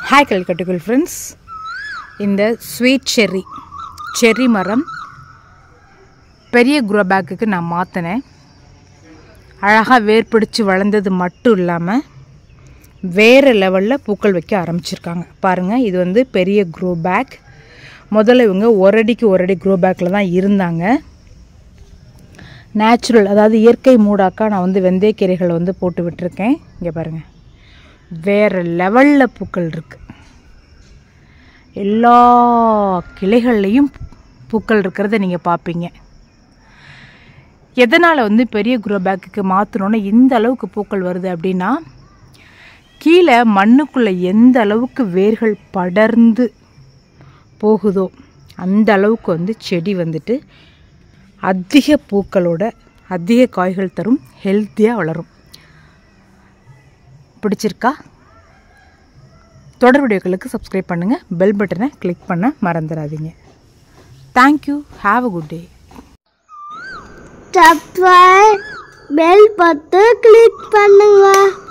hi கல்கட்டுக்குள் friends இந்த sweet cherry cherry மரம் பெரிய குரோ பேக்குக்கு நான் மாற்றினேன் அழகாக வேர் பிடிச்சு வளர்ந்தது மட்டும் இல்லாமல் வேறு லெவலில் பூக்கள் வைக்க ஆரம்பிச்சிருக்காங்க பாருங்கள் இது வந்து பெரிய க்ரோ பேக் முதல்ல இவங்க ஒரு அடிக்கு ஒரு அடி க்ரோ பேக்கில் தான் இருந்தாங்க நேச்சுரல் அதாவது இயற்கை மூடாக்கா நான் வந்து வெந்தயக்கீரைகளை வந்து போட்டு விட்டுருக்கேன் இங்கே பாருங்கள் வேறு லெவலில் பூக்கள் இருக்குது எல்லா கிளைகள்லையும் பூக்கள் இருக்கிறத நீங்கள் பார்ப்பீங்க எதனால் வந்து பெரிய குரோ பேக்குக்கு மாற்றணுன்னு இந்த அளவுக்கு பூக்கள் வருது அப்படின்னா கீழே மண்ணுக்குள்ளே எந்த அளவுக்கு வேர்கள் படர்ந்து போகுதோ அந்த அளவுக்கு வந்து செடி வந்துட்டு அதிக பூக்களோட அதிக காய்கள் தரும் ஹெல்த்தியாக வளரும் பிடிச்சிருக்கா தொடர் வீடியோக்களுக்கு சப்ஸ்கிரைப் பண்ணுங்கள் பெல் பட்டனை கிளிக் பண்ண மறந்துடாதீங்க thank you have a good day subscribe bell பட்டு கிளிக் பண்ணுங்க